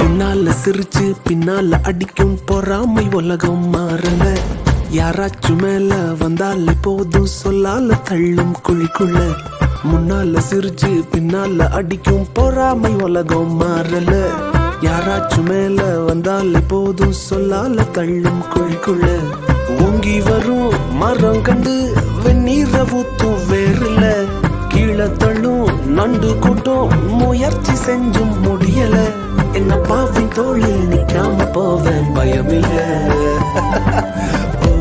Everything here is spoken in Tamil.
முன்னால சிரிச்சு பின்னால அடிக்கும் பொறாமை உலகம் மாறல யாராச்சும் மேல வந்தாலே போதும் சொல்லால தள்ளும் குழிக்குள்ள முன்னால சிரிச்சு பின்னால அடிக்கும் பொறாமை உலகம் மாறல யாராச்சும் மேல வந்தாலே போதும் சொல்லால தள்ளும் குழிக்குள்ள ஓங்கி வரும் மரம் கண்டு வெந்நீர ஊத்தும் வேறுல கீழே தள்ளும் நண்டு கூட்டம் முயற்சி செஞ்சும் முடியல என்ன பாவின் தோளில் நிக்காம போவேன் பயமில்ல ஓ